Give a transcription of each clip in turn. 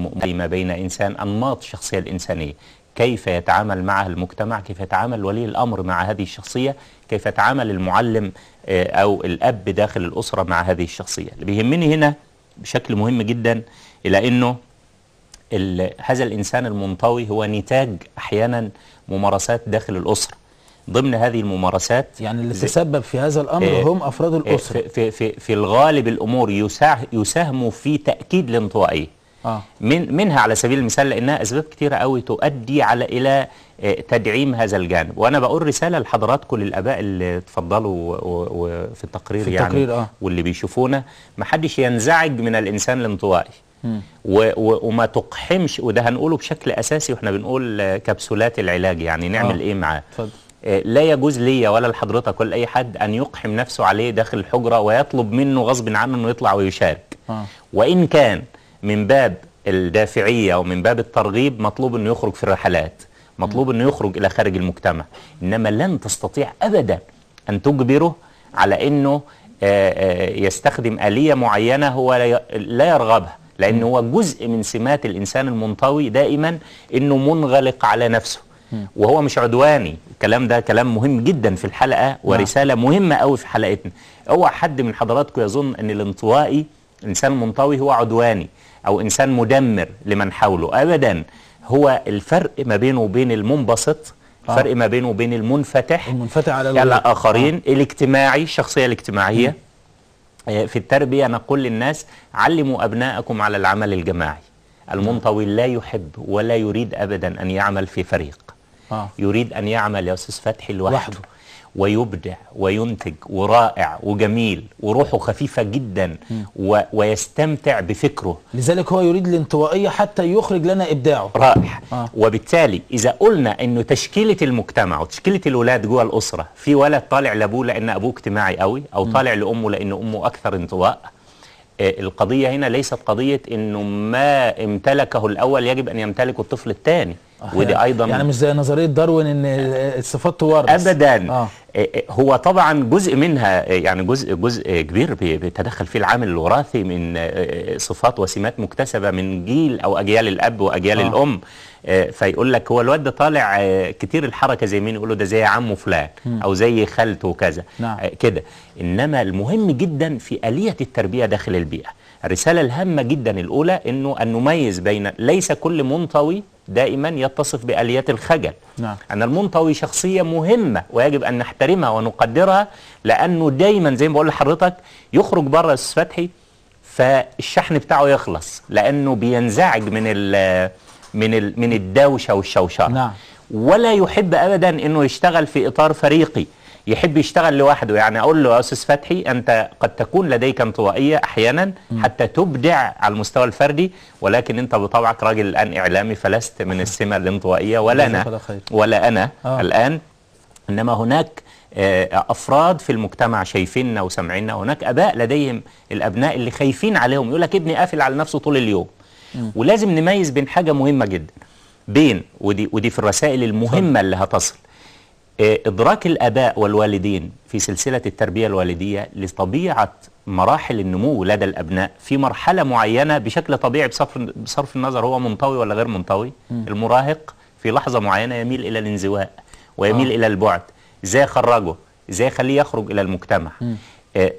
ما بين إنسان أنماط الشخصية الإنسانية كيف يتعامل معها المجتمع كيف يتعامل ولي الأمر مع هذه الشخصية كيف يتعامل المعلم آه، أو الأب داخل الأسرة مع هذه الشخصية اللي بيهمني هنا بشكل مهم جدا إلى أنه ال- هذا الإنسان المنطوي هو نتاج أحيانا ممارسات داخل الأسرة ضمن هذه الممارسات يعني اللي زي- تسبب في هذا الامر إيه، هم افراد الاسره في, في, في, في الغالب الأمور يساع- يساهموا في تأكيد الانطوائية اه من منها على سبيل المثال لانها اسباب كثيره قوي تؤدي على الى آه، تدعيم هذا الجانب وانا بقول رساله لحضراتكم للاباء اللي اتفضلوا و- و- وفي التقرير في يعني التقرير، آه. واللي بيشوفونا ما حدش ينزعج من الانسان الانطوائي مم. و و وما تقحمش وده هنقوله بشكل اساسي واحنا بنقول آه، كبسولات العلاج يعني نعمل آه. ايه معاه اتفضل آه، لا يجوز ليا ولا لحضرتك ولا اي حد ان يقحم نفسه عليه داخل الحجره ويطلب منه غصب عنه انه يطلع ويشارك اه وإن كان من باب الدافعية ومن باب الترغيب مطلوب أنه يخرج في الرحلات مطلوب أنه يخرج إلى خارج المجتمع إنما لن تستطيع أبدا أن تجبره على أنه آه، آه، يستخدم آلية معينة هو لا ي- لا يرغبها لأنه هو جزء من سمات الإنسان المنطوي دائما أنه منغلق على نفسه وهو مش عدواني الكلام ده كلام مهم جدا في الحلقة ورسالة مهمة قوي في حلقتنا اوعى حد من حضراتكم يظن ان الانطوائي الانسان المنطوي هو عدواني او انسان مدمر لمن حوله ابدا هو الفرق ما بينه وبين المنبسط آه. الفرق ما بينه وبين المنفتح المنفتح على على الغير. الاخرين الاجتماعي الشخصيه الاجتماعيه آه، في التربيه نقول للناس علموا ابناءكم على العمل الجماعي المنطوي لا يحب ولا يريد ابدا ان يعمل في فريق اه يريد أن يعمل يا أستاذ فتحي لوحده لوحده. ويبدع وينتج ورائع وجميل وروحه خفيفة جدا و ويستمتع بفكره لذلك هو يريد الانطوائيه حتى يخرج لنا ابداعه رائع آه. وبالتالي إذا قلنا أنه تشكيلة المجتمع وتشكيلة الولاد جوه الأسرة في ولد طالع لأبوه لأن أبوه اجتماعي قوي أو طالع لأمه لأن أمه أكثر انطواء آه، القضية هنا ليست قضية أنه ما امتلكه الأول يجب أن يمتلكه الطفل الثاني آه، ودي يعني- أيضا يعني مش زي نظريه داروين ان الصفات تورث ابدا اه آه، آه، هو طبعا جزء منها آه، يعني جزء جزء كبير بي- بيتدخل فيه العامل الوراثي من آه، آه، صفات وسمات مكتسبه من جيل او اجيال الاب واجيال آه. آه. الام آه، فيقول لك هو الواد ده طالع آه، كتير الحركه زي مين يقولوا ده زي عمه فلان او زي خالته وكذا نعم. آه، كده انما المهم جدا في اليه التربيه داخل البيئه الرساله الهامه جدا الاولى انه ان نميز بين ليس كل منطوي دائما يتصف باليات الخجل نعم. أن المنطوي شخصية مهمة ويجب أن نحترمها ونقدرها لأنه دايما زي ما بقول لحضرتك يخرج بره أستاذ فتحي فالشحن بتاعه يخلص لأنه بينزعج من ال من ال من الدوشة والشوشرة نعم. ولا يحب أبدا أنه يشتغل في إطار فريقي يحب يشتغل لوحده يعني أقول له يا أستاذ فتحي أنت قد تكون لديك انطوائية أحيانا حتى تبدع على المستوى الفردي ولكن أنت بطبعك راجل الآن إعلامي فلست من السمة الانطوائية ولا جزاك أنا الله خير. ولا أنا آه. آه. الآن إنما هناك آه، أفراد في المجتمع شايفيننا وسامعيننا وهناك أباء لديهم الأبناء اللي خايفين عليهم يقول لك ابني قافل على نفسه طول اليوم ولازم نميز بين حاجة مهمة جدا بين ودي ودي في الرسائل المهمة اللي هتصل آه، إدراك الآباء والوالدين في سلسلة التربية الوالدية لطبيعة مراحل النمو لدى الأبناء في مرحلة معينة بشكل طبيعي بصرف, بصرف النظر هو منطوي ولا غير منطوي المراهق في لحظة معينة يميل إلى الانزواء ويميل آه. آه. إلى البعد إزاي أخرجه إزاي أخليه يخرج إلى المجتمع آه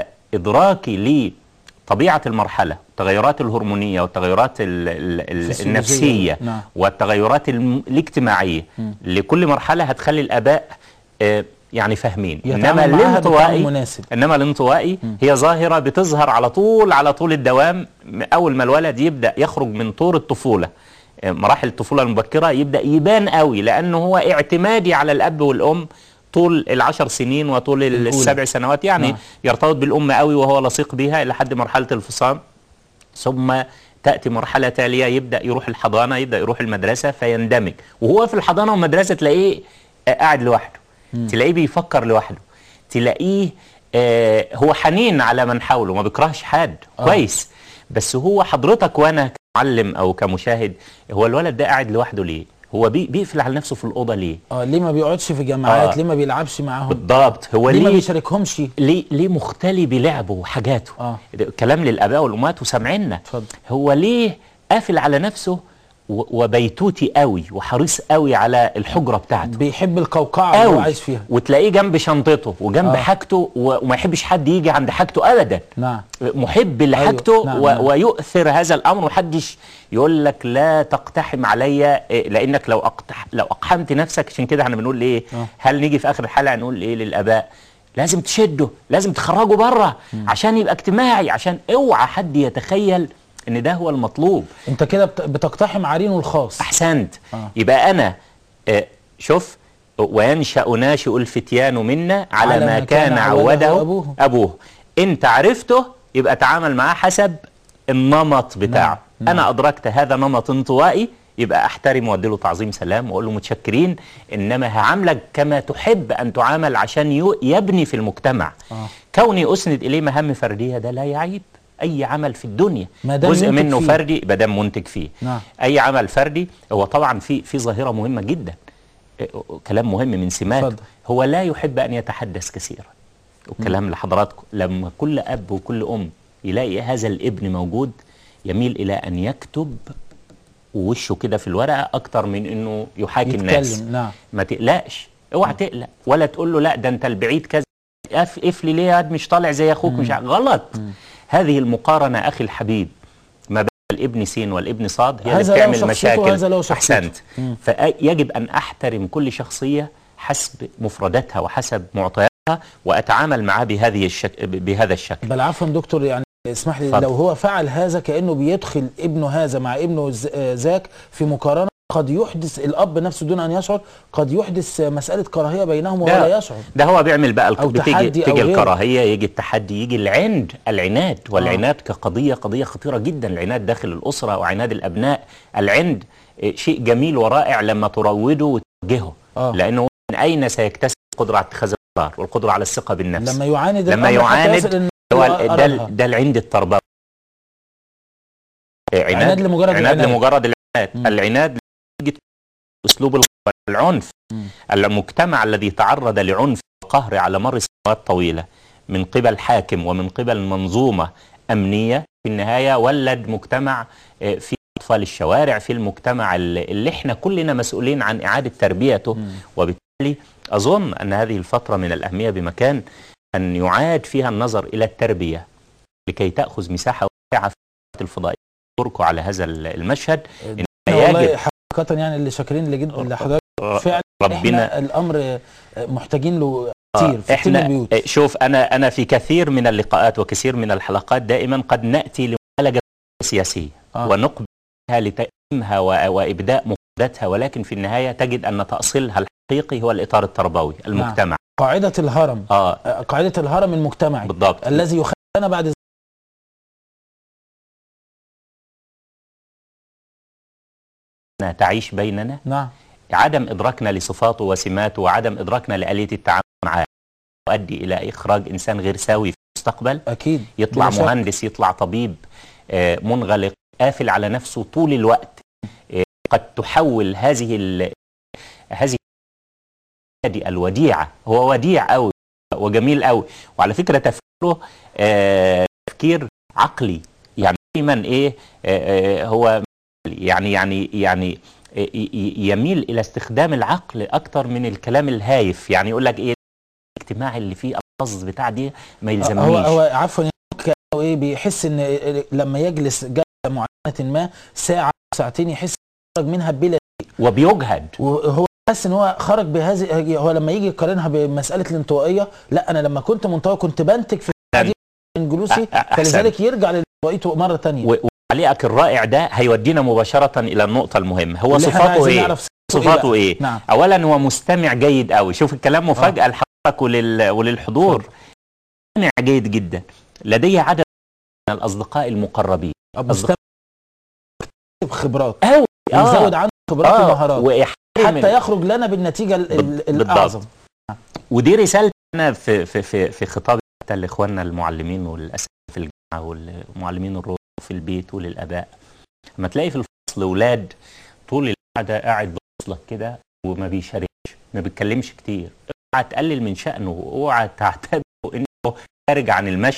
فإدراكي لطبيعة المرحلة التغيرات الهرمونية والتغيرات ال ال ال الفسيولوجية. النفسية نعم. والتغيرات الم- الاجتماعية لكل مرحلة هتخلي الآباء آه، يعني فاهمين يتعامل إنما معاها بالتعامل الانطوائي المناسب. إنما الانطوائي هي ظاهرة بتظهر على طول على طول الدوام م- أول ما الولد يبدأ يخرج من طور الطفولة آه، مراحل الطفولة المبكرة يبدأ يبان قوي لأنه هو اعتمادي على الأب والأم طول العشر سنين وطول الأولى. السبع سنوات يعني نعم. يرتبط بالأم قوي وهو لصيق بها لحد مرحلة الفصام ثم تأتي مرحلة تالية يبدأ يروح الحضانة يبدأ يروح المدرسة فيندمج وهو في الحضانة والمدرسة تلاقيه آه، قاعد لوحده تلاقيه بيفكر لوحده تلاقيه آه، هو حنين على من حوله ما بيكرهش حد آه. كويس بس هو حضرتك وانا كمعلم او كمشاهد هو الولد ده قاعد لوحده ليه هو بي بيقفل على نفسه في الأوضة ليه اه ليه ما بيقعدش في جماعات آه. ليه ما بيلعبش معاهم بالضبط هو ليه ما ليه بيشاركهمش ليه ليه مختلي بلعبه وحاجاته آه. ده كلام للاباء والامهات وسامعيننا اتفضل. هو ليه قافل على نفسه و- وبيتوتي قوي وحريص قوي على الحجره بتاعته بيحب القوقعه اللي هو قوي عايش فيها وتلاقيه جنب شنطته وجنب آه. حاجته و- وما يحبش حد يجي عند حاجته ابدا نعم محب لحاجته نعم، و- نعم. ويؤثر هذا الامر ومحدش يقول لك لا تقتحم عليا إيه، لانك لو أقتح لو اقحمت نفسك عشان كده احنا بنقول ايه آه. هل نيجي في اخر الحلقه نقول ايه للاباء لازم تشده لازم تخرجه بره عشان يبقى اجتماعي عشان اوعى حد يتخيل ان ده هو المطلوب انت كده بت- بتقتحم عرينه الخاص احسنت آه. يبقى انا آه، شوف وينشا ناشئ الفتيان منا على, ما كان عوده أبوه. ابوه انت عرفته يبقى تعامل معاه حسب النمط بتاعه نعم. انا ادركت هذا نمط انطوائي يبقى احترم واديله تعظيم سلام واقول له متشكرين انما هعاملك كما تحب ان تعامل عشان يو- يبني في المجتمع آه. كوني اسند اليه مهام فرديه ده لا يعيب اي عمل في الدنيا ما دام جزء ينتج منه فيه. فردي يبقى ده منتج فيه نعم. اي عمل فردي هو طبعا في في ظاهره مهمه جدا إيه، كلام مهم من سمات اتفضل. هو لا يحب ان يتحدث كثيرا والكلام لحضراتكم لما كل اب وكل ام يلاقي هذا الابن موجود يميل الى ان يكتب ووشه كده في الورقه اكتر من انه يحاكي الناس يتكلم نعم ما تقلقش اوعى تقلق ولا تقول له لا ده انت البعيد كذا اف قفلي ليه يا واد مش طالع زي اخوك مش ع- غلط هذه المقارنه اخي الحبيب ما بين الابن سين والابن صاد هي اللي هذا له بتعمل شخصيته مشاكل وهذا له شخصيته. احسنت فيجب ان احترم كل شخصيه حسب مفرداتها وحسب معطياتها واتعامل معها بهذه الشك... بهذا الشكل بل عفوا دكتور يعني اسمح لي اتفضل. لو هو فعل هذا كانه بيدخل ابنه هذا مع ابنه ز- آه ذاك في مقارنه قد يحدث الاب نفسه دون ان يشعر قد يحدث آه، مساله كراهيه بينهم وهو ده- لا يشعر ده هو بيعمل بقى الك- أو بتيجي تحدي أو تيجي غيره. الكراهيه يجي التحدي يجي العند العناد والعناد كقضيه قضيه خطيره جدا العناد داخل الاسره وعناد الابناء العند إيه، شيء جميل ورائع لما تروده وتوجهه آه. لانه من اين سيكتسب القدره على اتخاذ القرار والقدره على الثقه بالنفس لما يعاند لما الأمر حتى يعاند يصل إن هو هو ال- ده, أرادها. ال- ده العند التربوي إيه، عناد لمجرد عناد العناد. لمجرد العناد مم. العناد يجي اسلوب الق- العنف مم. المجتمع الذي تعرض لعنف وقهر على مر سنوات طويله من قبل حاكم ومن قبل منظومه امنيه في النهايه ولد مجتمع آه، في اطفال الشوارع في المجتمع اللي اللي احنا كلنا مسؤولين عن اعاده تربيته مم. وبالتالي اظن ان هذه الفتره من الاهميه بمكان ان يعاد فيها النظر الى التربيه لكي تاخذ مساحه واسعه في الفضائيه اشكركم على هذا المشهد إن والله يجب حقيقه يعني اللي شاكرين لجد لحضرتك فعلا ربنا احنا الامر آه، محتاجين له كتير في كل احنا البيوت آه، شوف انا انا في كثير من اللقاءات وكثير من الحلقات دائما قد ناتي لمعالجه سياسيه آه. ونقبلها لتأمها و- وابداء مفرداتها ولكن في النهايه تجد ان تاصيلها الحقيقي هو الاطار التربوي المجتمع قاعده الهرم اه آه، قاعده الهرم المجتمعي بالضبط الذي يخلينا بعد أنها تعيش بيننا نعم عدم ادراكنا لصفاته وسماته وعدم ادراكنا لاليه التعامل معاه يؤدي الى اخراج انسان غير سوي في المستقبل اكيد يطلع بلا شك. مهندس يطلع طبيب آه، منغلق قافل على نفسه طول الوقت آه، قد تحول هذه ال... هذه هذه الوديعه هو وديع قوي وجميل قوي وعلى فكره تفكيره آه، تفكير عقلي يعني دايما ايه آه، آه، هو يعني يعني يعني ي- ي- يميل الى استخدام العقل اكتر من الكلام الهايف يعني يقول لك ايه الاجتماع اللي فيه الفاظ بتاع دي ما يلزمنيش هو هو عفوا يعني كأنه ايه بيحس ان لما يجلس جلسه معينه ما ساعه أو ساعتين يحس خرج منها بلا وبيجهد وهو حاسس ان هو خرج بهذه هو لما يجي يقارنها بمساله الانطوائيه لا انا لما كنت منطوي كنت بنتج في الساعة دي من جلوسي أ- أ- أحسن. فلذلك يرجع لانطوائيته مره ثانيه و- وتعليقك الرائع ده هيودينا مباشرة إلى النقطة المهمة هو اللي إحنا صفاته عايزين إيه؟ نعرف صفاته بقى؟ إيه؟ نعم أولا هو مستمع جيد قوي شوف الكلام مفاجأة لحضرتك ولل... وللحضور مستمع جيد جدا لدي عدد من الأصدقاء المقربين مستمع يكتسب خبرات أوي يزود عنه خبرات آه ومهارات وإحترم حتى يخرج لنا بالنتيجه ال- ال- بالضبط. الاعظم ودي رسالتي أنا في في في في خطابي حتى لإخواننا المعلمين والأساتذة في الجامعة والمعلمين الروح في البيت وللآباء لما تلاقي في الفصل أولاد طول القعدة قاعد بيبص لك كده وما بيشاركش ما بيتكلمش كتير اوعى تقلل من شأنه اوعى تعتبره انه خارج عن المشهد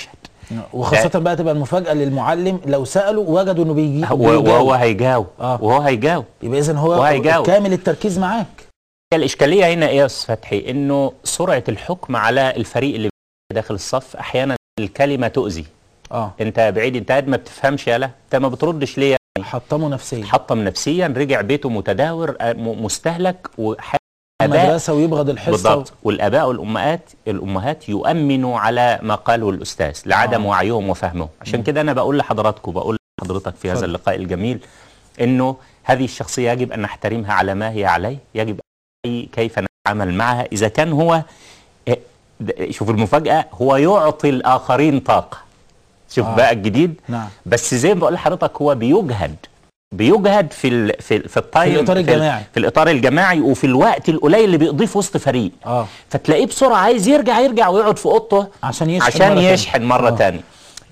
وخاصة بقى تبقى المفاجأة للمعلم لو سألوا وجدوا انه بيجي و- بيجاوب. وهو هيجاوب آه. وهو هيجاوب يبقى اذا هو وهيجاوب. كامل التركيز معاك الإشكالية هنا إيه يا أستاذ فتحي إنه سرعة الحكم على الفريق اللي داخل الصف أحيانا الكلمة تؤذي اه أنت بعيد أنت قاعد ما بتفهمش يالا أنت ما بتردش ليه حطمه نفسيا حطم نفسيا رجع بيته متداور آه، م- مستهلك وآباء مدرسة ويبغض الحصة بالضبط والآباء والأمهات الأمهات يؤمنوا على ما قاله الأستاذ لعدم آه. وعيهم وفهمهم عشان كده أنا بقول لحضراتكم بقول لحضرتك في هذا اتفضل. اللقاء الجميل إنه هذه الشخصية يجب أن نحترمها على ما هي عليه يجب أن كيف نتعامل معها إذا كان هو إيه، د- شوف المفاجأة هو يعطي الآخرين طاقة شوف آه. بقى الجديد نعم بس زي ما بقول لحضرتك هو بيجهد بيجهد في ال في, في التايم في الإطار ال- الجماعي. في الاطار الجماعي وفي الوقت القليل اللي بيقضيه في وسط فريق اه فتلاقيه بسرعه عايز يرجع يرجع ويقعد في اوضته عشان يشحن عشان مرة تانية. يشحن مره آه. تانية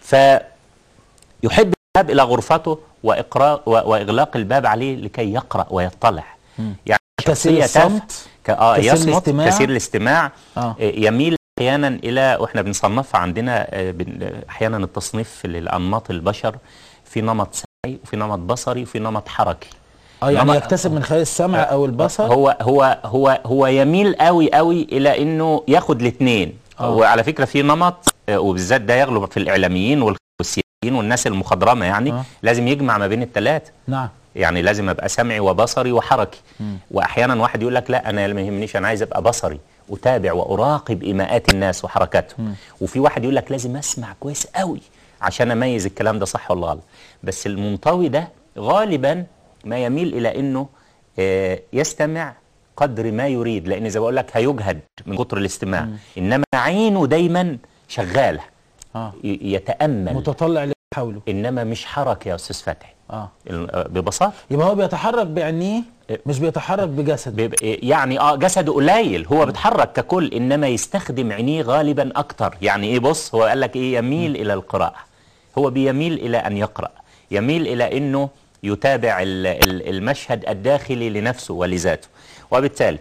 فيحب الذهاب الى غرفته واقراء و- واغلاق الباب عليه لكي يقرا ويطلع يعني كثير شخصية تافهة. الصمت ك- اه كثير يصمت الاستماع. كثير الاستماع اه آه، يميل احيانا الى واحنا بنصنفها عندنا آه، بن- احيانا التصنيف للانماط البشر في نمط سمعي وفي نمط بصري وفي نمط حركي اه يعني إنما- يكتسب من خلال السمع او البصر هو هو هو هو يميل قوي قوي الى انه ياخد الاثنين آه. وعلى فكره في نمط آه، وبالذات ده يغلب في الاعلاميين والسياسيين والناس المخضرمه يعني آه. لازم يجمع ما بين الثلاثه نعم يعني لازم ابقى سمعي وبصري وحركي مم. واحيانا واحد يقول لك لا انا ما يهمنيش انا عايز ابقى بصري اتابع واراقب ايماءات الناس وحركاتهم مم. وفي واحد يقول لك لازم اسمع كويس قوي عشان اميز الكلام ده صح ولا غلط بس المنطوي ده غالبا ما يميل الى انه آه، يستمع قدر ما يريد لان زي ما بقول لك هيجهد من كتر الاستماع انما عينه دايما شغاله اه ي- يتامل متطلع اللي حوله انما مش حركه يا استاذ فتحي اه ال- آه، ببساطه يبقى هو بيتحرك بعينيه إيه. مش بيتحرك بجسده بيبقى يعني اه جسده قليل هو بيتحرك ككل انما يستخدم عينيه غالبا اكتر يعني ايه بص هو قال لك ايه يميل الى القراءه هو بيميل الى ان يقرا يميل الى انه يتابع ال- ال- المشهد الداخلي لنفسه ولذاته وبالتالي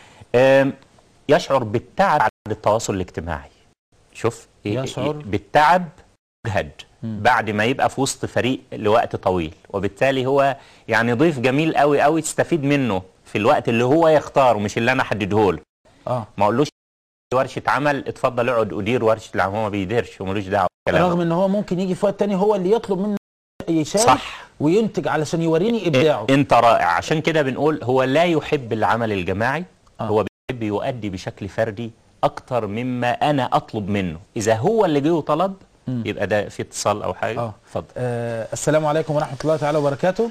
آم، يشعر بالتعب بعد التواصل الاجتماعي شوف إيه- يشعر؟ بالتعب يجهد بعد ما يبقى في وسط فريق لوقت طويل وبالتالي هو يعني ضيف جميل قوي قوي تستفيد منه في الوقت اللي هو يختاره مش اللي انا احدده له اه ما اقولوش ورشه عمل اتفضل اقعد ادير ورشه العمل هو ما بيديرش وملوش دعوه بالكلام رغم ان هو ممكن يجي في وقت تاني هو اللي يطلب منه يشارك صح وينتج علشان يوريني ابداعه انت رائع عشان كده بنقول هو لا يحب العمل الجماعي آه. هو بيحب يؤدي بشكل فردي اكتر مما انا اطلب منه اذا هو اللي جه وطلب مم. يبقى ده في اتصال او حاجه آه. اتفضل آه السلام عليكم ورحمه الله تعالى وبركاته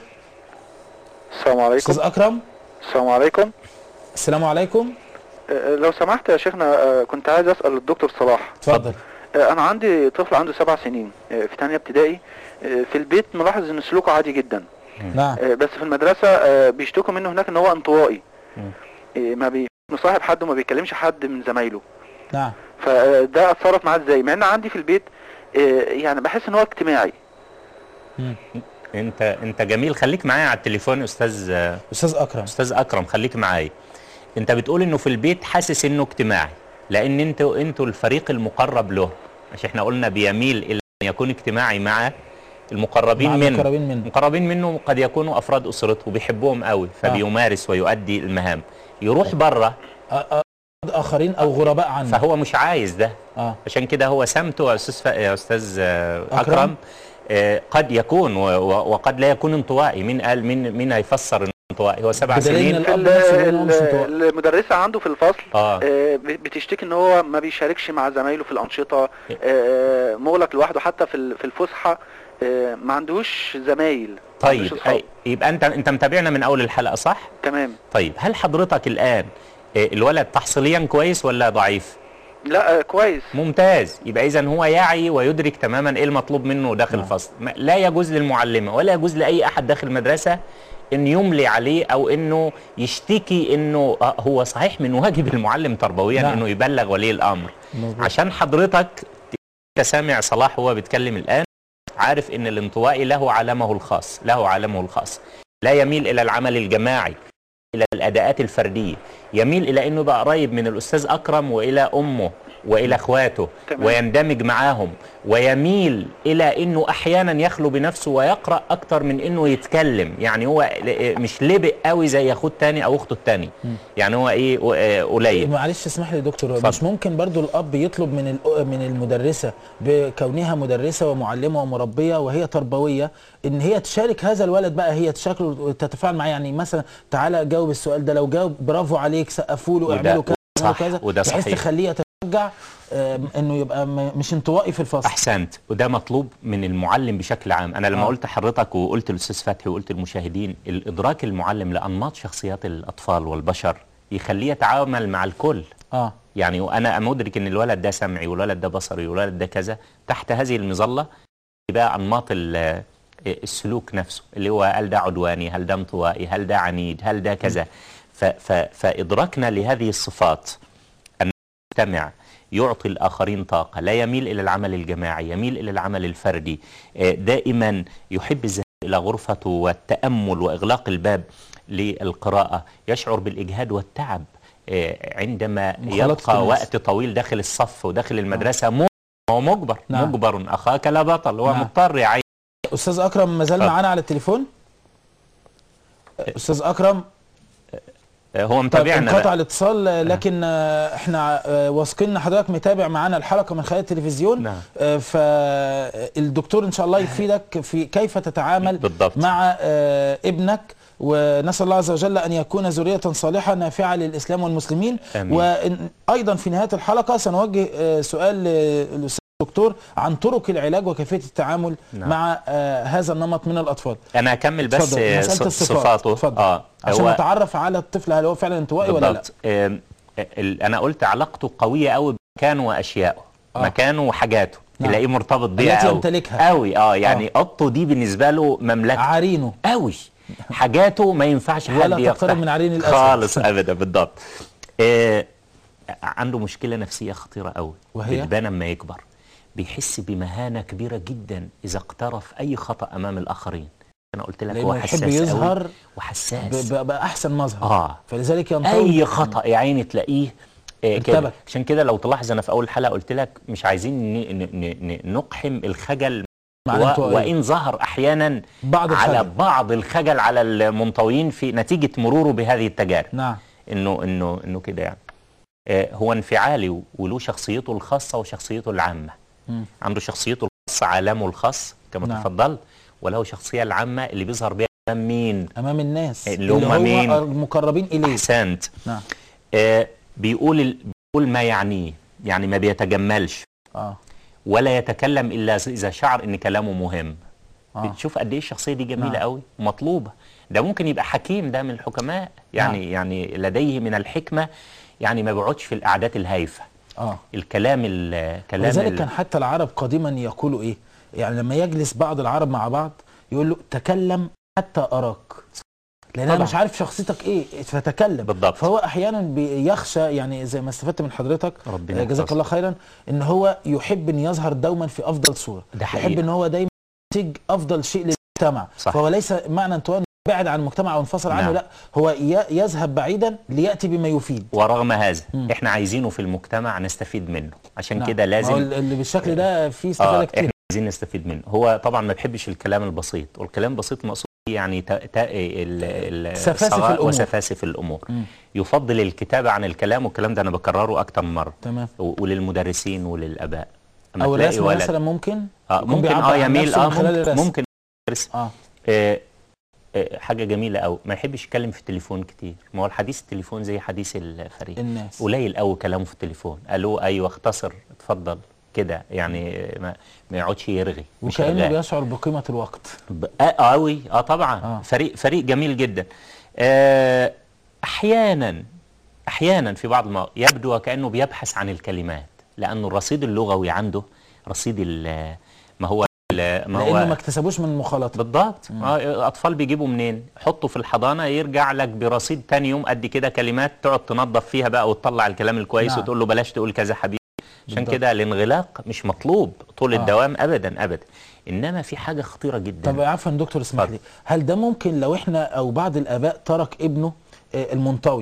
السلام عليكم استاذ اكرم السلام عليكم السلام عليكم آه، لو سمحت يا شيخنا آه، كنت عايز اسال الدكتور صلاح اتفضل آه، انا عندي طفل عنده سبع سنين آه، في تانية ابتدائي آه، في البيت ملاحظ ان سلوكه عادي جدا نعم آه، بس في المدرسه آه، بيشتكوا منه هناك ان هو انطوائي مم. آه، ما بي مصاحب حد وما بيكلمش حد من زمايله نعم فده اتصرف معاه ازاي مع ان عندي في البيت آه، يعني بحس ان هو اجتماعي مم. انت انت جميل خليك معايا على التليفون يا استاذ استاذ اكرم استاذ اكرم خليك معايا انت بتقول انه في البيت حاسس انه اجتماعي لان انتوا انتوا الفريق المقرب له عشان احنا قلنا بيميل الى ان يكون اجتماعي مع المقربين مع منه المقربين منه. المقربين منه قد يكونوا افراد اسرته بيحبهم قوي فبيمارس ويؤدي المهام يروح بره آه آه اخرين او غرباء عنه فهو مش عايز ده اه عشان كده هو سمته يا استاذ ف... يا استاذ آه، أكرم. اكرم آه، قد يكون و... و... وقد لا يكون انطوائي مين قال مين مين هيفسر انه انطوائي هو سبع بدليل سنين إن في الأب ال- نفسه بيقول إن هو مش ال- انطوائي. المدرسه عنده في الفصل اه آه، بتشتكي ان هو ما بيشاركش مع زمايله في الانشطه آه، مغلق لوحده حتى في ال- في الفسحه آه، ما عندوش زمايل ما طيب عندوش أصحاب. أي- يبقى انت انت متابعنا من اول الحلقه صح تمام طيب هل حضرتك الان آه، الولد تحصيليا كويس ولا ضعيف لا آه، كويس ممتاز يبقى اذا هو يعي ويدرك تماما ايه المطلوب منه داخل نعم. الفصل ما- لا يجوز للمعلمه ولا يجوز لاي احد داخل المدرسه ان يملي عليه او انه يشتكي انه آه، هو صحيح من واجب المعلم تربويا نعم. انه يبلغ ولي الامر مظبوط. عشان حضرتك انت سامع صلاح وهو بيتكلم الان عارف ان الانطوائي له عالمه الخاص له عالمه الخاص لا يميل الى العمل الجماعي الى الاداءات الفرديه يميل الى انه يبقى قريب من الاستاذ اكرم والى امه والى اخواته تمام. ويندمج معاهم ويميل الى انه احيانا يخلو بنفسه ويقرا اكتر من انه يتكلم يعني هو ل- مش لبق قوي زي اخوه التاني او اخته التاني يعني هو ايه و- آه، قليل معلش اسمح لي يا دكتور اتفضل. مش ممكن برضو الاب يطلب من ال- من المدرسه بكونها مدرسه ومعلمه ومربيه وهي تربويه ان هي تشارك هذا الولد بقى هي تشاركه وتتفاعل معاه يعني مثلا تعالى جاوب السؤال ده لو جاوب برافو عليك سقفوا له وده- اعملوا كذا اعملوا صح، كذا وده بحيث صحيح. تخليه يتشجع آم، انه يبقى م- مش انطوائي في الفصل احسنت وده مطلوب من المعلم بشكل عام انا لما آه. قلت حضرتك وقلت الاستاذ فتحي وقلت المشاهدين الادراك المعلم لانماط شخصيات الاطفال والبشر يخليه يتعامل مع الكل اه يعني وانا مدرك ان الولد ده سمعي والولد ده بصري والولد ده كذا تحت هذه المظله بقى انماط ال- السلوك نفسه اللي هو هل ده عدواني هل ده انطوائي هل ده عنيد هل ده كذا ف ف فادراكنا لهذه الصفات ان المجتمع يعطي الآخرين طاقة لا يميل إلى العمل الجماعي يميل إلى العمل الفردي آه، دائما يحب الذهاب إلى غرفته والتأمل وإغلاق الباب للقراءة يشعر بالإجهاد والتعب آه، عندما مخالطة يبقى الناس. وقت طويل داخل الصف وداخل المدرسة مو هو مجبر نعم. مجبر أخاك لا بطل هو نعم. مضطر يعين استاذ اكرم ما زال اتفضل. معانا على التليفون استاذ اكرم آه، هو طيب متابعنا انقطع بقى. الاتصال آه، لكن آه، احنا آه، واثقين ان حضرتك متابع معانا الحلقه من خلال التلفزيون نعم. آه، فالدكتور ان شاء الله يفيدك في كيف تتعامل بالضبط. مع آه، ابنك ونسال الله عز وجل ان يكون ذريه صالحه نافعه للاسلام والمسلمين آمين. وايضا في نهايه الحلقه سنوجه آه، سؤال للاستاذ الدكتور عن طرق العلاج وكيفيه التعامل نعم. مع آه، هذا النمط من الاطفال أنا أكمل بس اتفضل آه، مساله ص- الصفات صفاته اتفضل آه عشان هو- نتعرف على الطفل هل هو فعلا انطوائي ولا لا بالضبط آم، ال- انا قلت علاقته قويه قوي بمكانه واشيائه آه. مكانه وحاجاته نعم. تلاقيه مرتبط بيها التي قوي يمتلكها. قوي اه يعني اوضته دي بالنسبه له مملكه عارينه قوي حاجاته ما ينفعش حد ولا يقتحم. تقترب من عرين الأسد. خالص ابدا بالضبط آه عنده مشكله نفسيه خطيره قوي وهي؟ بتبان لما يكبر بيحس بمهانه كبيره جدا اذا اقترف اي خطا امام الاخرين انا قلت لك لأنه هو يحب حساس قوي يظهر وحساس ب- ب- بأحسن مظهر آه. فلذلك ينطوي اي خطا يا عيني تلاقيه آه، كده ارتبك. عشان كده لو تلاحظ انا في اول حلقه قلت لك مش عايزين ن- ن- ن- ن- نقحم الخجل مع و- الانطوائية. وان ظهر احيانا بعض على الخجل. بعض الخجل على المنطويين في نتيجه مروره بهذه التجارب نعم انه انه انه كده يعني آه، هو انفعالي وله شخصيته الخاصه وشخصيته العامه مم. عنده شخصيته الخاصه عالمه الخاص كما نعم. تفضلت وله شخصيه العامه اللي بيظهر بها امام مين أمام الناس اللي هم مين؟ المقربين إليه احسنت نعم آه، بيقول ال- بيقول ما يعنيه يعني ما بيتجملش آه. ولا يتكلم الا اذا شعر ان كلامه مهم آه. بتشوف قد ايه الشخصيه دي جميله نعم. قوي ومطلوبه ده ممكن يبقى حكيم ده من الحكماء يعني نعم. يعني لديه من الحكمه يعني ما بيقعدش في القعدات الهايفه آه. الكلام الكلام لذلك ال- كان حتى العرب قديما يقولوا إيه يعني لما يجلس بعض العرب مع بعض يقول له تكلم حتى أراك لأن أنا طبعا. مش عارف شخصيتك إيه فتكلم بالضبط. فهو أحيانا بيخشى يعني زي ما استفدت من حضرتك ربنا آه، جزاك يحفظك. الله خيرا إن هو يحب أن يظهر دوما في أفضل صورة ده يحب حقيقة. أن هو دايما ينتج أفضل شيء للمجتمع صح. فهو ليس معنى أن تكون بعد عن المجتمع او انفصل عنه نعم. لا هو ي- يذهب بعيدا لياتي بما يفيد ورغم هذا مم. احنا عايزينه في المجتمع نستفيد منه عشان نعم. كده ما هو لازم اللي بالشكل ده فيه استفاده اه كتير احنا عايزين نستفيد منه هو طبعا ما بيحبش الكلام البسيط والكلام البسيط مقصود بيه يعني تا تا ال- ال- سفاسف الصغائر الأمور. وسفاسف الامور مم. يفضل الكتابه عن الكلام والكلام ده انا بكرره اكتر من مره تمام و- وللمدرسين وللاباء أما او تلاقي الرسم ولد- مثلا ممكن اه يكون ممكن بيعبر اه عن يميل نفسه اه من خلال ممكن, الرسم. ممكن يرسم. اه آه آه حاجه جميله قوي ما يحبش يتكلم في التليفون كتير ما هو الحديث التليفون زي حديث الفريق الناس قليل قوي كلامه في التليفون الو ايوه اختصر اتفضل كده يعني ما, ما يقعدش يرغي مش وكانه شغال. بيشعر بقيمه الوقت ب- آه قوي اه طبعا آه. آه. فريق فريق جميل جدا آه احيانا احيانا في بعض المواقف يبدو وكانه بيبحث عن الكلمات لانه الرصيد اللغوي عنده رصيد ال- ما هو ال- ما لانه ما هو اكتسبوش من المخالطه بالضبط آه اطفال بيجيبوا منين حطه في الحضانه يرجع لك برصيد تاني يوم قد كده كلمات تقعد تنظف فيها بقى وتطلع الكلام الكويس نعم. وتقول له بلاش تقول كذا حبيبي عشان بالضبط. كده الانغلاق مش مطلوب طول آه. الدوام ابدا ابدا انما في حاجه خطيره جدا طب عفوا دكتور اسمح اتفضل. لي هل ده ممكن لو احنا او بعض الاباء ترك ابنه آه، المنطوي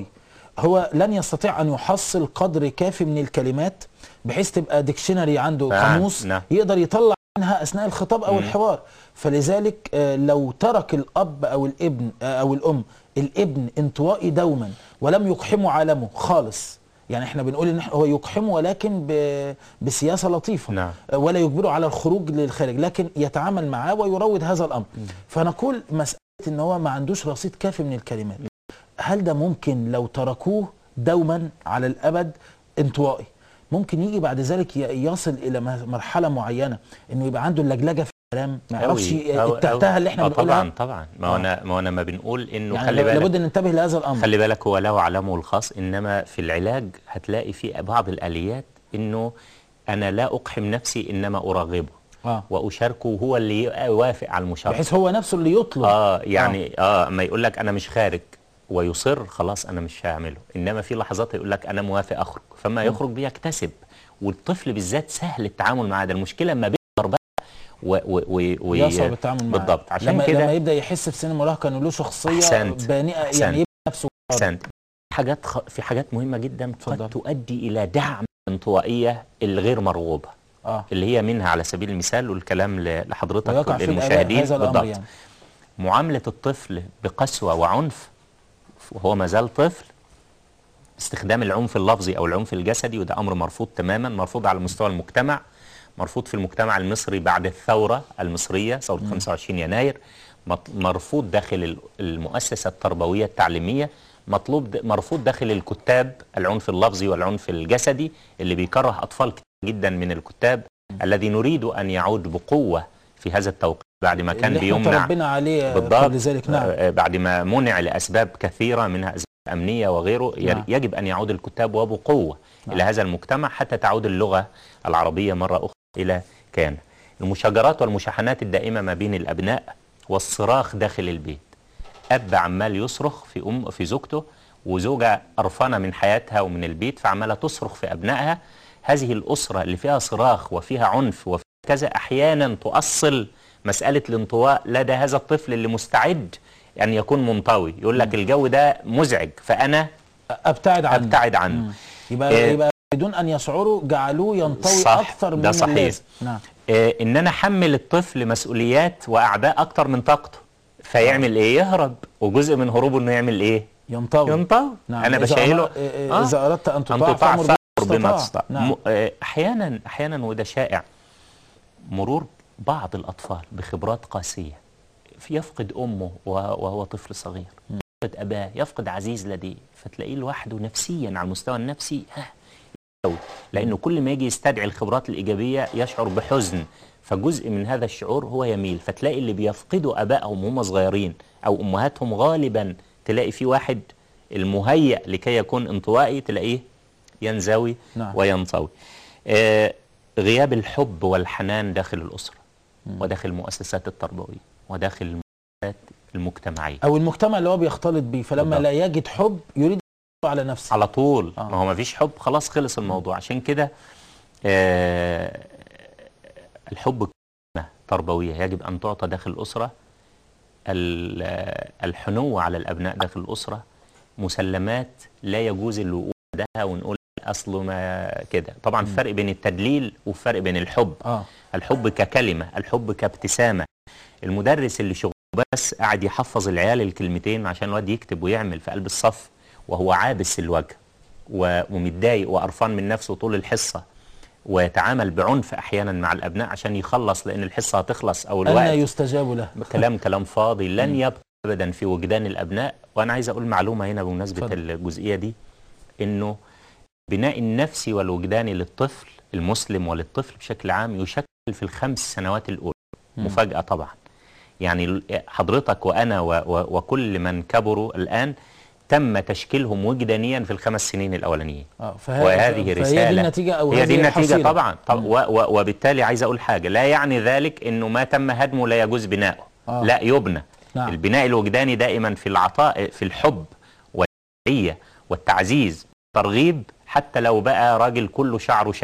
هو لن يستطيع ان يحصل قدر كافي من الكلمات بحيث تبقى ديكشنري عنده نعم، قاموس نعم. يقدر يطلع منها اثناء الخطاب او مم. الحوار فلذلك آه، لو ترك الاب او الابن آه، او الام الابن انطوائي دوما ولم يقحموا عالمه خالص يعني احنا بنقول ان إحنا- هو يقحمه ولكن ب- بسياسه لطيفه نعم. آه، ولا يجبره على الخروج للخارج لكن يتعامل معاه ويروض هذا الامر فنقول مساله ان هو ما عندوش رصيد كافي من الكلمات هل ده ممكن لو تركوه دوما على الابد انطوائي ممكن يجي بعد ذلك ي- يصل الى م- مرحله معينه انه يبقى عنده اللجلجه في الكلام ما يعرفش أوي- أو- التهتها أو- اللي احنا آه بنقولها طبعا طبعا ما هو انا ما هو انا ما بنقول انه يعني خلي بالك لابد ان ننتبه لهذا الامر خلي بالك هو له علامه الخاص انما في العلاج هتلاقي في بعض الاليات انه انا لا اقحم نفسي انما ارغبه اه واشاركه هو اللي يوافق على المشاركه بحيث هو نفسه اللي يطلب اه يعني اه اما يقول لك انا مش خارج ويصر خلاص انا مش هعمله انما في لحظات يقول لك انا موافق اخرج فما يخرج بيكتسب والطفل بالذات سهل التعامل معاه ده المشكله لما بيكبر بقى و و و و يصعب التعامل معاه بالضبط عشان لما كده لما يبدا يحس في سن المراهقه انه له شخصيه أحسنت. بانئه أحسنت. يعني يبني نفسه احسنت حاجات خ... في حاجات مهمه جدا اتفضل. قد تؤدي الى دعم الانطوائيه الغير مرغوبه اه اللي هي منها على سبيل المثال والكلام ل- لحضرتك ويقع في الآباء وللمشاهدين هذا الامر بالضبط يعني معامله الطفل بقسوه وعنف وهو ما زال طفل استخدام العنف اللفظي او العنف الجسدي وده امر مرفوض تماما مرفوض على مستوى المجتمع مرفوض في المجتمع المصري بعد الثوره المصريه ثوره 25 يناير مط- مرفوض داخل ال- المؤسسه التربويه التعليميه مطلوب د- مرفوض داخل الكتاب العنف اللفظي والعنف الجسدي اللي بيكره اطفال كتير جدا من الكتاب الذي نريد ان يعود بقوه في هذا التوقيت بعد ما كان اللي احنا بيمنع تربينا عليه بالضبط قبل ذلك نعم آه، بعد ما منع لأسباب كثيرة منها أسباب أمنية وغيره ير- نعم. يجب أن يعود الكتاب وبقوة نعم. إلى هذا المجتمع حتى تعود اللغة العربية مرة أخرى إلى كان المشاجرات والمشاحنات الدائمة ما بين الأبناء والصراخ داخل البيت أب عمال يصرخ في أم في زوجته وزوجة قرفانة من حياتها ومن البيت فعمالة تصرخ في أبنائها هذه الأسرة اللي فيها صراخ وفيها عنف وفيها كذا أحيانا تؤصل مسألة الانطواء لدى هذا الطفل اللي مستعد أن يكون منطوي يقول لك الجو ده مزعج فأنا ابتعد عنه أبتعد عنه مم. يبقى إيه. يبقى بدون ان يشعروا جعلوه ينطوي صح، اكثر من ده صحيح. اللازم نعم آه، ان انا احمل الطفل مسؤوليات واعباء اكتر من طاقته فيعمل ايه يهرب وجزء من هروبه انه يعمل ايه ينطوي ينطوي نعم انا إذا بشايله أمر- إيه- إيه، اذا اردت ان ان تطاع تطاع فامر فامر بما تستطاع نعم م- آه، احيانا احيانا وده شائع مرور بعض الاطفال بخبرات قاسيه في- يفقد امه وه- وهو طفل صغير يفقد اباه يفقد عزيز لديه فتلاقيه لوحده نفسيا على المستوى النفسي ها يستوي. لانه كل ما يجي يستدعي الخبرات الايجابيه يشعر بحزن فجزء من هذا الشعور هو يميل فتلاقي اللي بيفقدوا ابائهم وهم صغيرين او امهاتهم غالبا تلاقي في واحد المهيأ لكي يكون انطوائي تلاقيه ينزوي نعم. وينطوي آه غياب الحب والحنان داخل الاسره وداخل المؤسسات التربويه وداخل المؤسسات المجتمعيه او المجتمع اللي هو بيختلط بيه فلما بالضبط. لا يجد حب يريد على نفسه على طول آه. ما هو ما فيش حب خلاص خلص الموضوع عشان كده آه الحب كلمة تربوية يجب أن تعطى داخل الأسرة ال- آه، الحنو على الأبناء داخل الأسرة مسلمات لا يجوز الوقوع عندها ونقول أصله ما كده طبعا فرق بين التدليل وفرق بين الحب اه الحب ككلمة الحب كابتسامة المدرس اللي شغله بس قاعد يحفظ العيال الكلمتين عشان الواد يكتب ويعمل في قلب الصف وهو عابس الوجه و- ومتضايق وقرفان من نفسه طول الحصة ويتعامل بعنف أحيانا مع الأبناء عشان يخلص لأن الحصة هتخلص أو أن الوقت يستجاب له كلام كلام فاضي لن يبقى ابدا في وجدان الابناء وانا عايز اقول معلومه هنا بمناسبه اتفضل. الجزئيه دي انه بناء النفسي والوجداني للطفل المسلم وللطفل بشكل عام يشكل في الخمس سنوات الاولى مم. مفاجاه طبعا يعني ال- حضرتك وانا و و وكل من كبروا الان تم تشكيلهم وجدانيا في الخمس سنين الاولانيين اه فهي وهذه فهي دي رسالة. النتيجه او هي هذه دي النتيجة الحصيلة. طبعا طب مم. و و وبالتالي عايز أقول حاجة لا يعني ذلك أنه ما تم هدمه لا يجوز بناؤه آه. لا يبنى نعم. البناء الوجداني دائما في العطاء في الحب والتعزية والتعزيز ترغيب حتى لو بقى راجل كله شعره شاب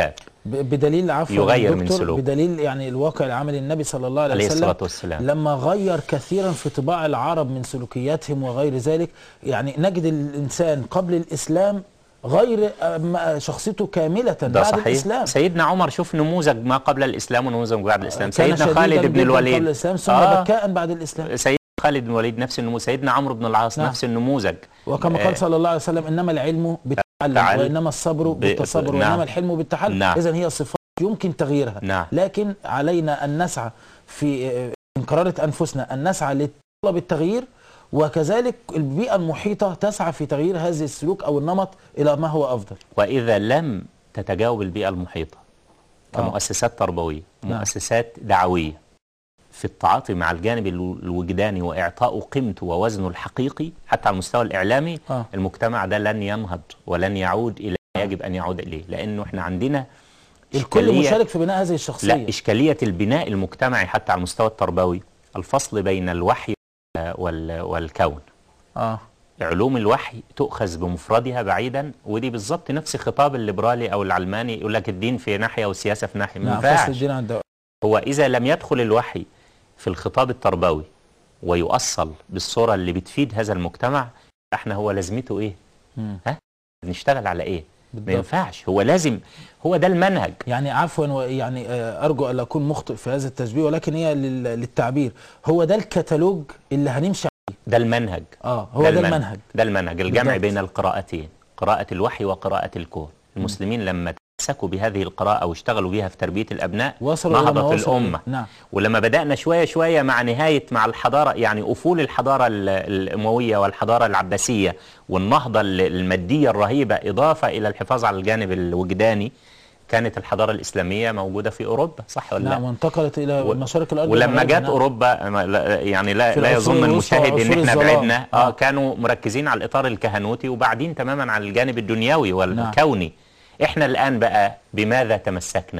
ب- بدليل عفوا يغير من دكتور، سلوكه. بدليل يعني الواقع العملي النبي صلى الله عليه, عليه وسلم الصلاة والسلام. لما غير كثيرا في طباع العرب من سلوكياتهم وغير ذلك يعني نجد الانسان قبل الاسلام غير أم- شخصيته كامله ده بعد صحيح الاسلام سيدنا عمر شوف نموذج ما قبل الإسلام ونموذج بعد الإسلام كان سيدنا شديداً خالد بن جداً الوليد قبل الاسلام ثم آه. بكاء بعد الاسلام سيدنا خالد بن الوليد نفس النموذج سيدنا عمرو بن العاص نعم. نفس النموذج وكما آه، قال صلى الله عليه وسلم انما العلم بالتعلم تعلم. وانما الصبر ب- بالتصبر نعم. وانما الحلم بالتحلم نعم. اذا هي صفات يمكن تغييرها نعم. لكن علينا ان نسعى في آه، من قرارة انفسنا ان نسعى لطلب التغيير وكذلك البيئه المحيطه تسعى في تغيير هذا السلوك او النمط الى ما هو افضل وإذا لم تتجاوب البيئة المحيطة آه. كمؤسسات تربوية نعم. مؤسسات دعوية في التعاطي مع الجانب الو- الوجداني وإعطائه قيمته ووزنه الحقيقي حتى على المستوى الإعلامي آه. المجتمع ده لن ينهض ولن يعود إلى ما يجب أن يعود إليه لأنه إحنا عندنا الكل إشكالية- مشارك في بناء هذه الشخصيه لا إشكالية البناء المجتمعي حتى على المستوى التربوي الفصل بين الوحي وال- والكون اه علوم الوحي تؤخذ بمفردها بعيدا ودي بالظبط نفس خطاب الليبرالي او العلماني يقول لك الدين في ناحيه والسياسه في ناحيه ما نعم فصل ينفعش الدين عن الدواء هو اذا لم يدخل الوحي في الخطاب التربوي ويؤصل بالصوره اللي بتفيد هذا المجتمع احنا هو لازمته ايه؟ مم. ها؟ نشتغل على ايه؟ ما بالضبط. ينفعش هو لازم هو ده المنهج يعني عفوا ويعني آه، ارجو الا اكون مخطئ في هذا التشبيه ولكن هي لل- للتعبير هو ده الكتالوج اللي هنمشي ده المنهج اه هو ده المنهج ده المنهج الجمع بالضبط. بين القراءتين قراءة الوحي وقراءة الكون المسلمين لما تمسكوا بهذه القراءة واشتغلوا بها في تربية الأبناء وصلوا إلى ما نهضت وصلوا الأمة إليه. نعم ولما بدأنا شوية شوية مع نهاية مع الحضارة يعني أفول الحضارة ال- الأموية والحضارة العباسية والنهضة ال- المادية الرهيبة إضافة إلى الحفاظ على الجانب الوجداني كانت الحضارة الإسلامية موجودة في أوروبا صح ولا نعم لا؟ وانتقلت الى و- مشارق الارض ولما ومغاربها. جت نعم. اوروبا ما- لا- يعني لا, في لا العصور يظن الوسطى المشاهد ان وعصور احنا الظلام. بعدنا اه آه. كانوا مركزين على الاطار الكهنوتي وبعدين تماما على الجانب الدنيوي والكوني احنا الان بقى بماذا تمسكنا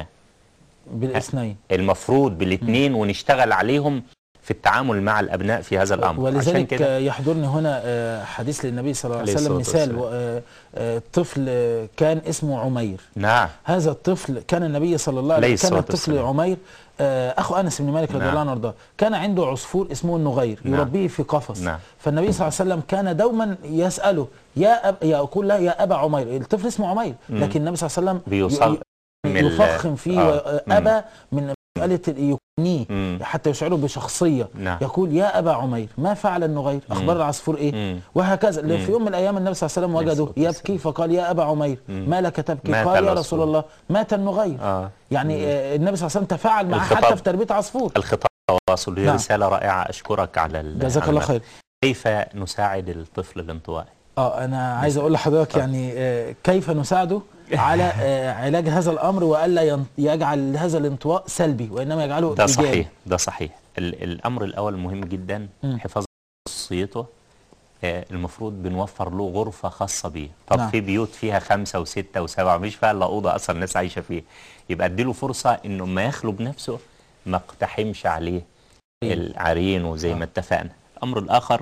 بالاثنين المفروض بالاثنين ونشتغل عليهم في التعامل مع الابناء في هذا الامر عشان ولذلك كده آه، يحضرني هنا آه، حديث للنبي صلى الله عليه عليه وسلم الصلاة مثال آه، آه، طفل آه، كان اسمه عمير نعم هذا الطفل كان النبي صلى الله عليه عليه وسلم كان الصلاة الطفل والسلام. عمير آه، اخو انس بن مالك رضي نعم. الله عنه وارضاه كان عنده عصفور اسمه النغير نعم. يربيه في قفص نعم. فالنبي صلى الله عليه وسلم كان دوما يساله يا أب يقول له يا ابا عمير الطفل اسمه عمير مم. لكن النبي صلى الله عليه وسلم بيصل ي- من ال- يفخم فيه آه. مم. ابا من مساله يكنيه مم. حتى يشعره بشخصيه نعم. يقول يا ابا عمير ما فعل النغير اخبار العصفور ايه مم. وهكذا مم. في يوم من الايام النبي صلى الله عليه وسلم عليه وجده الصلاة والسلام. يبكي فقال يا ابا عمير مم. ما لك تبكي مات قال يا العصفور. رسول الله مات النغير اه يعني آه، النبي صلى الله عليه وسلم تفاعل معه الخطاب. حتى في تربيه عصفور الخطاب التواصل هي نعم. رساله رائعه اشكرك على ال- جزاك على الله المدى. خير كيف نساعد الطفل الانطوائي اه انا عايز اقول لحضرتك يعني آه، كيف نساعده على آه، علاج هذا الامر والا ين- يجعل هذا الانطواء سلبي وانما يجعله ده ايجابي صحيح ده صحيح ال- الامر الاول مهم جدا مم. حفاظ خصوصيته آه، المفروض بنوفر له غرفه خاصه بيه طب نعم. في بيوت فيها خمسه وسته وسبعه مش فيها الا اوضه اصلا الناس عايشه فيها يبقى اديله فرصه انه ما يخلو بنفسه ما اقتحمش عليه العرين وزي ما اتفقنا الامر الاخر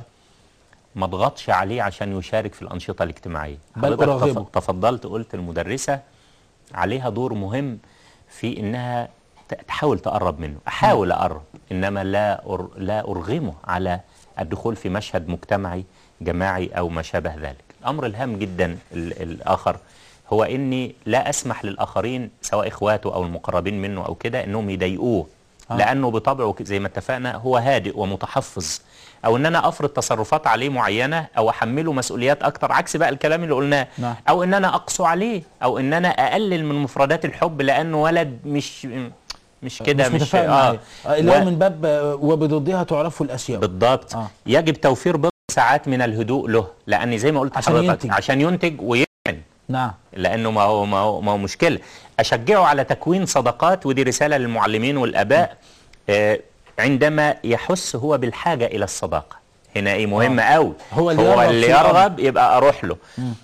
ما اضغطش عليه عشان يشارك في الانشطه الاجتماعيه بل حضرتك تف- أرغبه. تفضلت قلت المدرسه عليها دور مهم في انها ت- تحاول تقرب منه احاول اقرب انما لا أر... لا ارغمه على الدخول في مشهد مجتمعي جماعي او ما شابه ذلك الامر الهام جدا ال... الاخر هو اني لا اسمح للاخرين سواء اخواته او المقربين منه او كده انهم يضايقوه آه. لانه بطبعه ك- زي ما اتفقنا هو هادئ ومتحفظ او ان انا افرض تصرفات عليه معينه او احمله مسؤوليات اكتر عكس بقى الكلام اللي قلناه نعم. او ان انا اقسو عليه او ان انا اقلل من مفردات الحب لانه ولد مش مش كده مش مش, متفاهم معايا آه، اللي هو من باب آه، وبضدها تعرف الاشياء بالضبط آه. يجب توفير بضع ساعات من الهدوء له لان زي ما قلت عشان حضرتك ينتج. عشان ينتج ويعمل نعم لانه ما هو ما هو, ما هو مشكله اشجعه على تكوين صداقات ودي رساله للمعلمين والاباء آه عندما يحس هو بالحاجه الى الصداقه هنا ايه مهمه قوي هو اللي هو يرغب اللي في الأمر. يرغب يبقى اروح له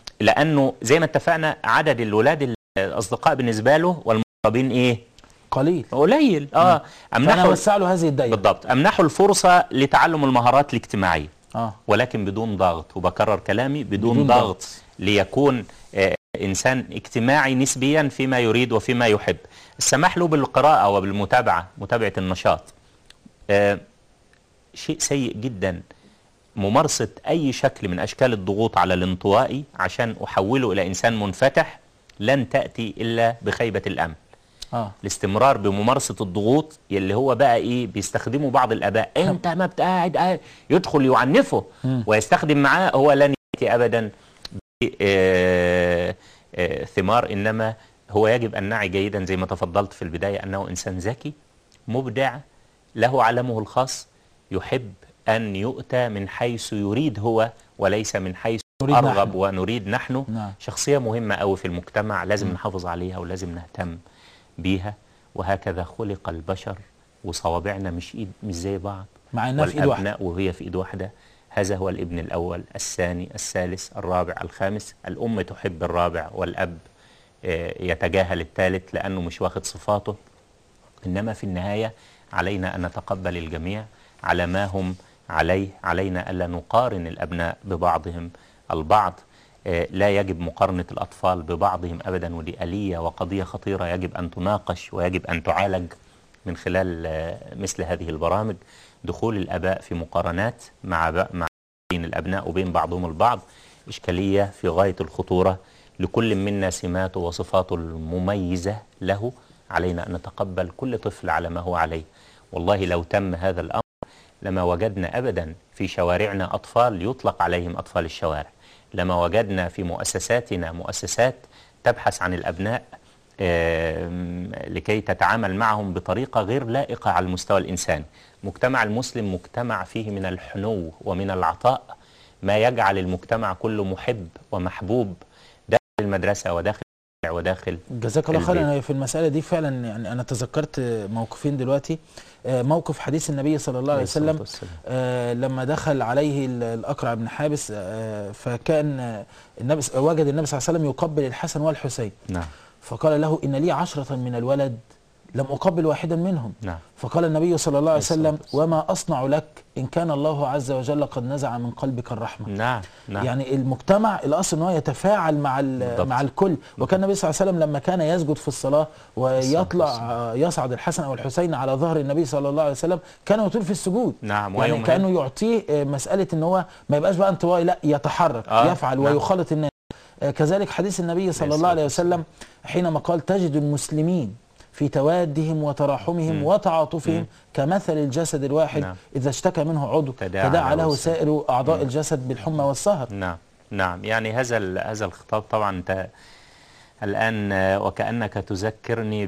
لانه زي ما اتفقنا عدد الولاد الاصدقاء بالنسبه له والمقربين ايه قليل قليل اه فانا امنحه اوسع له هذه الدايره بالضبط امنحه الفرصه لتعلم المهارات الاجتماعيه اه ولكن بدون ضغط وبكرر كلامي بدون, بدون ضغط, ضغط. ليكون آه، إنسان اجتماعي نسبيا فيما يريد وفيما يحب السماح له بالقراءة وبالمتابعة متابعة النشاط آه، شيء سيء جدا ممارسة أي شكل من أشكال الضغوط على الانطوائي عشان أحوله إلى إنسان منفتح لن تأتي إلا بخيبة الأمل اه الاستمرار بممارسة الضغوط اللي هو بقى ايه بيستخدمه بعض الاباء انت ما بتقعد قاعد يدخل يعنفه ويستخدم معاه هو لن يأتي ابدا بثمار انما هو يجب ان نعي جيدا زي ما تفضلت في البداية انه انسان ذكي مبدع له عالمه الخاص يحب ان يؤتى من حيث يريد هو وليس من حيث نريد ارغب نحن. ونريد نحن نعم. شخصية مهمة قوي في المجتمع لازم نحافظ عليها ولازم نهتم بيها وهكذا خلق البشر وصوابعنا مش ايد مش زي بعض مع انها في ايد واحده والابناء وهي في ايد واحده هذا هو الابن الاول الثاني الثالث الرابع الخامس الام تحب الرابع والاب آه، يتجاهل الثالث لانه مش واخد صفاته انما في النهايه علينا ان نتقبل الجميع على ما هم عليه علينا الا نقارن الابناء ببعضهم البعض آه، لا يجب مقارنه الاطفال ببعضهم ابدا ودي اليه وقضيه خطيره يجب ان تناقش ويجب ان تعالج من خلال آه، مثل هذه البرامج دخول الاباء في مقارنات مع ب- مع بين الابناء وبين بعضهم البعض اشكاليه في غايه الخطوره لكل منا سماته وصفاته المميزه له علينا ان نتقبل كل طفل على ما هو عليه والله لو تم هذا الامر لما وجدنا ابدا في شوارعنا اطفال يطلق عليهم اطفال الشوارع لما وجدنا في مؤسساتنا مؤسسات تبحث عن الابناء آم، لكي تتعامل معهم بطريقه غير لائقه على المستوى الانساني مجتمع المسلم مجتمع فيه من الحنو ومن العطاء ما يجعل المجتمع كله محب ومحبوب داخل المدرسه وداخل الشارع وداخل جزاك الله خيرا البيت. أنا في المساله دي فعلا يعني انا تذكرت موقفين دلوقتي آه، موقف حديث النبي صلى الله عليه عليه الصلاة وسلم والسلام. آه، لما دخل عليه ال- الأقرع بن حابس آه، فكان آه، النبي وجد النبي صلى الله عليه وسلم يقبل الحسن والحسين نعم فقال له إن لي عشرة من الولد لم أقبل واحدا منهم نعم فقال النبي صلى الله عليه عليه الصلاة وسلم والسلام. وما أصنع لك إن كان الله عز وجل قد نزع من قلبك الرحمة نعم نعم يعني المجتمع الاصل ان هو يتفاعل مع ال- بالضبط. مع الكل وكان النبي صلى الله عليه وسلم لما كان يسجد في الصلاه ويطلع آه، يصعد الحسن او الحسين على ظهر النبي صلى الله عليه وسلم كان يطيل في السجود نعم يعني ويوم كانه يعطيه آه، مساله ان هو ما يبقاش بقى انطوائي لا يتحرك آه، يفعل نعم. ويخالط الناس آه، كذلك حديث النبي صلى عليه الله عليه الصلاة وسلم حينما قال تجد المسلمين في توادهم وتراحمهم مم. وتعاطفهم مم. كمثل الجسد الواحد نعم. إذا اشتكى منه عضو تداعى تداعى له له السائر. سائر أعضاء مم. الجسد بالحمى والسهر نعم نعم يعني هذا ال- هذا الخطاب طبعا انت الان آه، وكانك تذكرني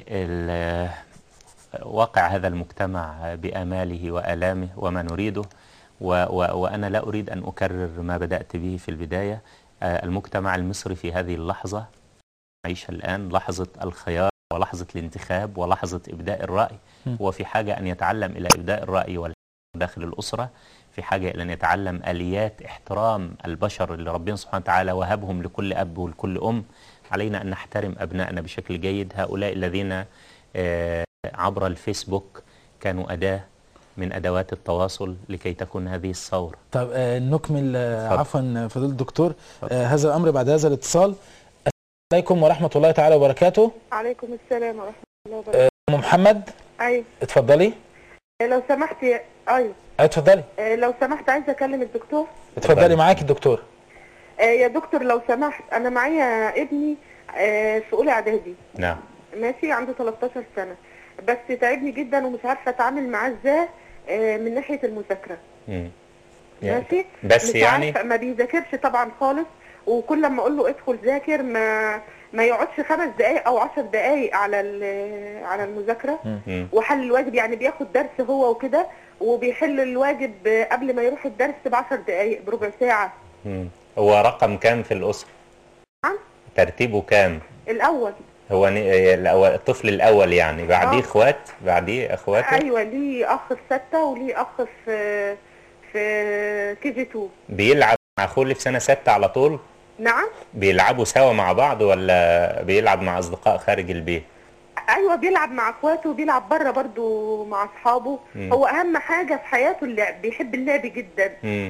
بواقع هذا المجتمع آه، باماله والامه وما نريده و و وانا لا اريد ان اكرر ما بدات به في البدايه آه، المجتمع المصري في هذه اللحظه نعيشها الان لحظه الخيار ولحظه الانتخاب ولحظه ابداء الراي م. هو في حاجه ان يتعلم الى ابداء الراي وال داخل الأسرة في حاجة إلى أن يتعلم آليات احترام البشر اللي ربنا سبحانه وتعالى وهبهم لكل أب ولكل أم علينا أن نحترم أبنائنا بشكل جيد هؤلاء الذين آه، عبر الفيسبوك كانوا أداة من أدوات التواصل لكي تكون هذه الثورة طب آه، نكمل آه، اتفضل. عفوا فضيله الدكتور آه، هذا الامر بعد هذا الاتصال السلام عليكم ورحمه الله تعالى وبركاته عليكم السلام ورحمة الله وبركاته ام محمد أيوة اتفضلي آه، لو سمحت يا- أيوة آه، اتفضلي آه، لو سمحت عايزة أكلم الدكتور اتفضلي معاك الدكتور آه، يا دكتور لو سمحت أنا معايا ابني آه، في أولى إعدادي نعم ماشي عنده 13 سنة بس تعبني جدا ومش عارفة أتعامل معاه إزاي آه، من ناحية المذاكرة مم. يعني ماشي بس مش يعني عارفة ما بيذاكرش طبعا خالص وكل لما أقول له ادخل ذاكر ما ما يقعدش خمس دقايق أو عشر دقايق على ال- على المذاكرة مم. وحل الواجب يعني بياخد درس هو وكده وبيحل الواجب قبل ما يروح الدرس بعشر دقايق بربع ساعة مم. هو رقم كام في الأسرة؟ نعم. ترتيبه كام؟ الأول هو ن- آه، الأول- الطفل الأول يعني بعديه آه. اخوات بعديه اخواته أيوة ليه أخ في ستة وليه أخ في في كي جي 2 بيلعب مع اخوه اللي في سنه سته على طول نعم بيلعبوا سوا مع بعض ولا بيلعب مع اصدقاء خارج البيت أيوة بيلعب مع إخواته وبيلعب بره برضو مع أصحابه مم. هو أهم حاجة في حياته اللعب بيحب اللعب جدا امم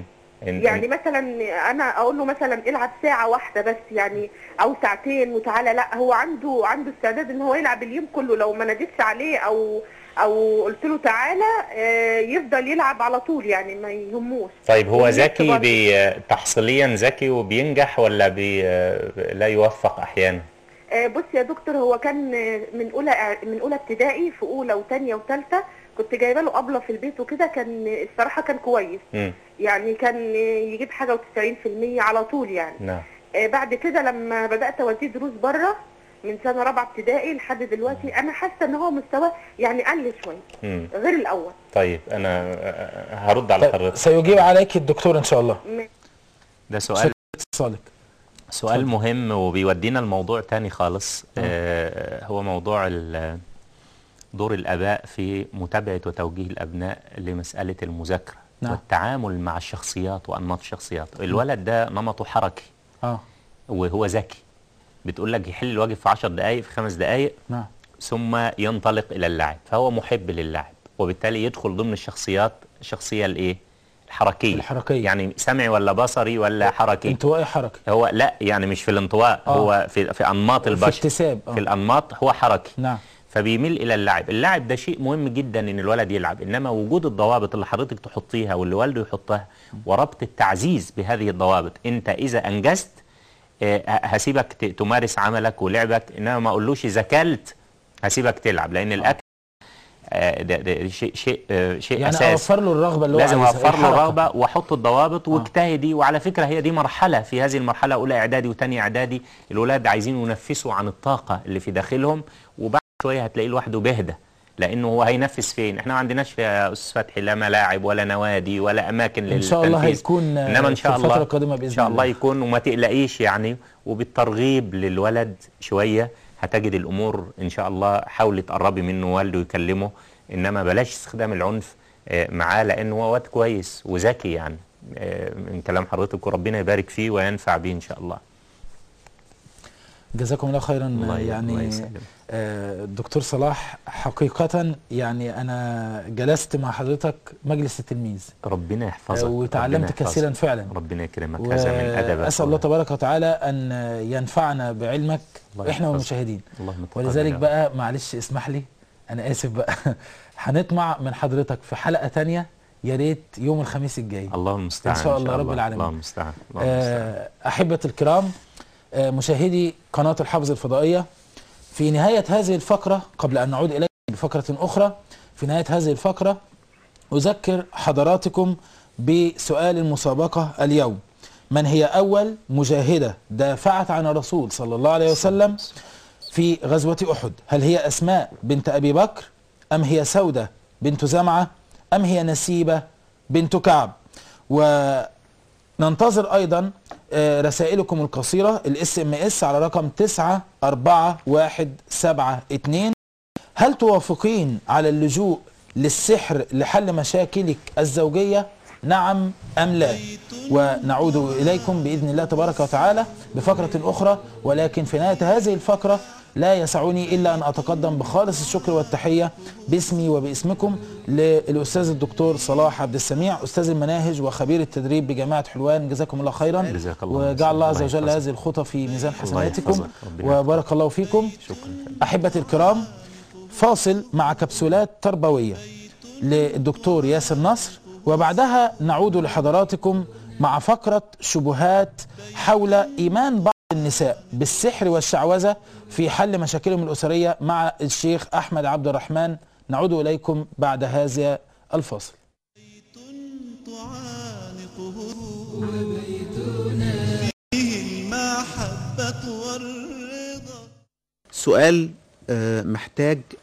إن- يعني مثلا انا اقول له مثلا العب ساعه واحده بس يعني او ساعتين وتعالى لا هو عنده عنده استعداد ان هو يلعب اليوم كله لو ما ناديتش عليه او او قلت له تعالى آه، يفضل يلعب على طول يعني ما يهموش طيب هو والنت ذكي برضه. بي تحصيليا ذكي وبينجح ولا بي لا يوفق احيانا آه، بص يا دكتور هو كان آه، من اولى إع- من اولى ابتدائي في اولى وثانيه وثالثه كنت جايبه له ابله في البيت وكده كان آه، الصراحه كان كويس مم. يعني كان آه، يجيب حاجه و90% على طول يعني نعم آه، بعد كده لما بدات اوديه دروس بره من سنه رابعه ابتدائي لحد دلوقتي انا حاسه ان هو مستواه يعني قل شويه مم. غير الاول طيب انا هرد على طيب حضرتك سيجيب عليك الدكتور ان شاء الله م- ده سؤال اتصالك سؤال مهم وبيودينا لموضوع تاني خالص آه هو موضوع ال- دور الآباء في متابعة وتوجيه الأبناء لمسألة المذاكرة نعم. والتعامل مع الشخصيات وأنماط الشخصيات الولد ده نمطه حركي اه وهو ذكي بتقول لك يحل الواجب في 10 دقائق في خمس دقائق نعم ثم ينطلق إلى اللعب فهو محب للعب وبالتالي يدخل ضمن الشخصيات الشخصية الإيه الحركية الحركية. يعني سمعي ولا بصري ولا حركي انطوائي حركي هو لا يعني مش في الانطواء آه. هو في في انماط في البشر اكتساب في اه الانماط هو حركي نعم فبيميل الى اللعب اللعب ده شيء مهم جدا ان الولد يلعب انما وجود الضوابط اللي حضرتك تحطيها واللي والده يحطها وربط التعزيز بهذه الضوابط انت اذا انجزت آه، هسيبك ت- تمارس عملك ولعبك انما ما اقولوش اذا كلت هسيبك تلعب لان الاكل آه، ده, ده شيء شيء آه، شيء يعني اساسي اوفر له الرغبه اللي هو لازم عايزها، اوفر له الحركة. الرغبه واحط الضوابط واجتهدي وعلى فكره هي دي مرحله في هذه المرحله اولى اعدادي وثانيه اعدادي الولاد عايزين ينفسوا عن الطاقه اللي في داخلهم وبعد شويه هتلاقيه لوحده بيهدى لانه هو هينفس فين احنا ما عندناش يا استاذ فتحي لا ملاعب ولا نوادي ولا اماكن ان شاء الله للتنفيذ. هيكون آه، انما ان شاء في الله الفتره القادمه باذن ان شاء الله الله يكون وما تقلقيش يعني وبالترغيب للولد شويه هتجد الامور ان شاء الله حاولي تقربي منه والده يكلمه انما بلاش استخدام العنف آه، معاه لانه هو واد كويس وذكي يعني آه، من كلام حضرتك وربنا يبارك فيه وينفع بيه ان شاء الله جزاكم الله خيرا الله ي- الله يعني يسلمك. آه، الدكتور صلاح حقيقة يعني أنا جلست مع حضرتك مجلس التلميذ ربنا يحفظك آه، ربنا وتعلمت يحفظك. كثيرا فعلا ربنا يكرمك هذا من ادبك وأسأل الله تبارك وتعالى أن ينفعنا بعلمك الله إحنا يحفظك. والمشاهدين اللهم تقبل ولذلك يا بقى معلش اسمح لي أنا آسف بقى هنطمع من حضرتك في حلقة تانية يا ريت يوم الخميس الجاي رب. الله المستعان إن شاء الله رب العالمين. الله المستعان الله المستعان آه، أحبة الكرام آه، مشاهدي قناة الحافظ الفضائية في نهاية هذه الفقرة قبل أن نعود إليكم بفقرة أخرى في نهاية هذه الفقرة أذكر حضراتكم بسؤال المسابقة اليوم من هي أول مجاهدة دافعت عن الرسول صلى الله عليه وسلم في غزوة أحد هل هي أسماء بنت أبي بكر أم هي سودة بنت زمعة أم هي نسيبة بنت كعب وننتظر أيضا آه، رسائلكم القصيرة الاس ام اس على رقم 94172 هل توافقين على اللجوء للسحر لحل مشاكلك الزوجية نعم أم لا ونعود إليكم بإذن الله تبارك وتعالى بفقرة أخرى ولكن في نهاية هذه الفقرة لا يسعني إلا أن أتقدم بخالص الشكر والتحية باسمي وباسمكم للأستاذ الدكتور صلاح عبد السميع أستاذ المناهج وخبير التدريب بجامعة حلوان جزاكم الله خيرا جزاك الله وجعل الله عز الله وجل يحفظك. هذه الخطى في ميزان الله حسناتكم يحفظك. ربنا وبارك الله فيكم شكرا أحبتي الكرام فاصل مع كبسولات تربوية للدكتور ياسر نصر وبعدها نعود لحضراتكم مع فقرة شبهات حول إيمان بعض النساء بالسحر والشعوذة في حل مشاكلهم الأسرية مع الشيخ أحمد عبد الرحمن نعود إليكم بعد هذا الفاصل فيه المحبة والرضا سؤال آه، محتاج